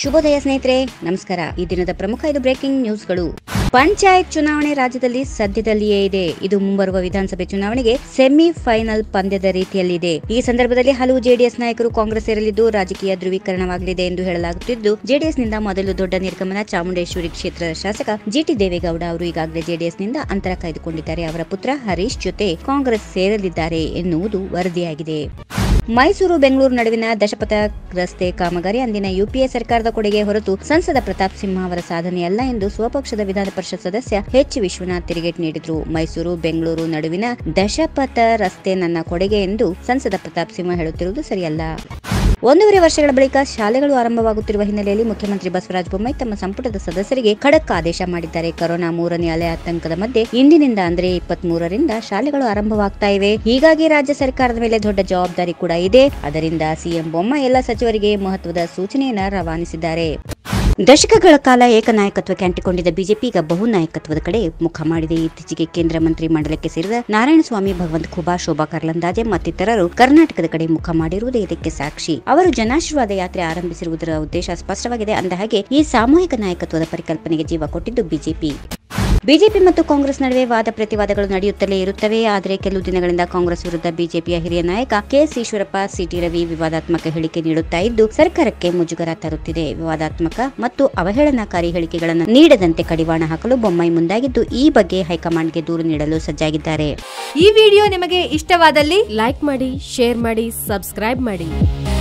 ಶುಭೋದಯ ಸ್ನೇಹಿತರೆ ನಮಸ್ಕಾರ ಈ ದಿನದ ಪ್ರಮುಖ ಐದು ಬ್ರೇಕಿಂಗ್ ನ್ಯೂಸ್ಗಳು ಪಂಚಾಯತ್ ಚುನಾವಣೆ ರಾಜ್ಯದಲ್ಲಿ ಸದ್ಯದಲ್ಲಿಯೇ ಇದೆ ಇದು ಮುಂಬರುವ ವಿಧಾನಸಭೆ ಚುನಾವಣೆಗೆ ಸೆಮಿ ಫೈನಲ್ ಪಂದ್ಯದ ರೀತಿಯಲ್ಲಿದೆ ಈ ಸಂದರ್ಭದಲ್ಲಿ ಹಲವು ಜೆಡಿಎಸ್ ನಾಯಕರು ಕಾಂಗ್ರೆಸ್ ಸೇರಲಿದ್ದು ರಾಜಕೀಯ ಧ್ರುವೀಕರಣವಾಗಲಿದೆ ಎಂದು ಹೇಳಲಾಗುತ್ತಿದ್ದು ಜೆಡಿಎಸ್ನಿಂದ ಮೊದಲು ದೊಡ್ಡ ನಿರ್ಗಮನ ಚಾಮುಂಡೇಶ್ವರಿ ಕ್ಷೇತ್ರದ ಶಾಸಕ ಜಿಟಿ ದೇವೇಗೌಡ ಅವರು ಈಗಾಗಲೇ ಜೆಡಿಎಸ್ನಿಂದ ಅಂತರ ಕಾಯ್ದುಕೊಂಡಿದ್ದಾರೆ ಅವರ ಪುತ್ರ ಹರೀಶ್ ಜೊತೆ ಕಾಂಗ್ರೆಸ್ ಸೇರಲಿದ್ದಾರೆ ಎನ್ನುವುದು ವರದಿಯಾಗಿದೆ ಮೈಸೂರು ಬೆಂಗಳೂರು ನಡುವಿನ ದಶಪಥ ರಸ್ತೆ ಕಾಮಗಾರಿ ಅಂದಿನ ಯುಪಿಎ ಸರ್ಕಾರದ ಕೊಡುಗೆ ಹೊರತು ಸಂಸದ ಪ್ರತಾಪ್ ಸಿಂಹ ಅವರ ಸಾಧನೆಯಲ್ಲ ಎಂದು ಸ್ವಪಕ್ಷದ ವಿಧಾನ ಪರಿಷತ್ ಸದಸ್ಯ ಎಚ್ ವಿಶ್ವನಾಥ್ ತಿರುಗೇಟ್ ನೀಡಿದರು ಮೈಸೂರು ಬೆಂಗಳೂರು ನಡುವಿನ ದಶಪಥ ರಸ್ತೆ ನನ್ನ ಕೊಡುಗೆ ಎಂದು ಸಂಸದ ಪ್ರತಾಪ್ ಸಿಂಹ ಹೇಳುತ್ತಿರುವುದು ಸರಿಯಲ್ಲ ಒಂದೂವರೆ ವರ್ಷಗಳ ಬಳಿಕ ಶಾಲೆಗಳು ಆರಂಭವಾಗುತ್ತಿರುವ ಹಿನ್ನೆಲೆಯಲ್ಲಿ ಮುಖ್ಯಮಂತ್ರಿ ಬಸವರಾಜ ಬೊಮ್ಮಾಯಿ ತಮ್ಮ ಸಂಪುಟದ ಸದಸ್ಯರಿಗೆ ಖಡಕ್ ಆದೇಶ ಮಾಡಿದ್ದಾರೆ ಕೊರೋನಾ ಮೂರನೇ ಅಲೆ ಆತಂಕದ ಮಧ್ಯೆ ಇಂದಿನಿಂದ ಅಂದ್ರೆ ಇಪ್ಪತ್ತ್ ಮೂರರಿಂದ ಶಾಲೆಗಳು ಆರಂಭವಾಗ್ತಾ ಇವೆ ಹೀಗಾಗಿ ರಾಜ್ಯ ಸರ್ಕಾರದ ಮೇಲೆ ದೊಡ್ಡ ಜವಾಬ್ದಾರಿ ಕೂಡ ಇದೆ ಅದರಿಂದ ಸಿಎಂ ಬೊಮ್ಮಾಯಿ ಎಲ್ಲ ಸಚಿವರಿಗೆ ಮಹತ್ವದ ಸೂಚನೆಯನ್ನ ರವಾನಿಸಿದ್ದಾರೆ ದಶಕಗಳ ಕಾಲ ಏಕನಾಯಕತ್ವಕ್ಕೆ ಅಂಟಿಕೊಂಡಿದ್ದ ಬಿಜೆಪಿ ಈಗ ಬಹುನಾಯಕತ್ವದ ಕಡೆ ಮುಖ ಮಾಡಿದೆ ಇತ್ತೀಚೆಗೆ ಕೇಂದ್ರ ಮಂತ್ರಿ ಮಂಡಲಕ್ಕೆ ಸೇರಿದ ನಾರಾಯಣಸ್ವಾಮಿ ಭಗವಂತ ಖುಬಾ ಶೋಭಾ ಕರ್ಲಂದಾಜೆ ಮತ್ತಿತರರು ಕರ್ನಾಟಕದ ಕಡೆ ಮುಖ ಮಾಡಿರುವುದೇ ಇದಕ್ಕೆ ಸಾಕ್ಷಿ ಅವರು ಜನಾಶೀರ್ವಾದ ಯಾತ್ರೆ ಆರಂಭಿಸಿರುವುದರ ಉದ್ದೇಶ ಸ್ಪಷ್ಟವಾಗಿದೆ ಅಂದ ಹಾಗೆ ಈ ಸಾಮೂಹಿಕ ನಾಯಕತ್ವದ ಪರಿಕಲ್ಪನೆಗೆ ಜೀವ ಕೊಟ್ಟಿದ್ದು ಬಿಜೆಪಿ ಬಿಜೆಪಿ ಮತ್ತು ಕಾಂಗ್ರೆಸ್ ನಡುವೆ ವಾದ ಪ್ರತಿವಾದಗಳು ನಡೆಯುತ್ತಲೇ ಇರುತ್ತವೆ ಆದರೆ ಕೆಲವು ದಿನಗಳಿಂದ ಕಾಂಗ್ರೆಸ್ ವಿರುದ್ಧ ಬಿಜೆಪಿಯ ಹಿರಿಯ ನಾಯಕ ಕೆಎಸ್ ಈಶ್ವರಪ್ಪ ಸಿಟಿ ರವಿ ವಿವಾದಾತ್ಮಕ ಹೇಳಿಕೆ ನೀಡುತ್ತಾ ಇದ್ದು ಸರ್ಕಾರಕ್ಕೆ ಮುಜುಗರ ತರುತ್ತಿದೆ ವಿವಾದಾತ್ಮಕ ಮತ್ತು ಅವಹೇಳನಕಾರಿ ಹೇಳಿಕೆಗಳನ್ನು ನೀಡದಂತೆ ಕಡಿವಾಣ ಹಾಕಲು ಬೊಮ್ಮಾಯಿ ಮುಂದಾಗಿದ್ದು ಈ ಬಗ್ಗೆ ಹೈಕಮಾಂಡ್ಗೆ ದೂರು ನೀಡಲು ಸಜ್ಜಾಗಿದ್ದಾರೆ ಈ ವಿಡಿಯೋ ನಿಮಗೆ ಇಷ್ಟವಾದಲ್ಲಿ ಲೈಕ್ ಮಾಡಿ ಶೇರ್ ಮಾಡಿ ಸಬ್ಸ್ಕ್ರೈಬ್ ಮಾಡಿ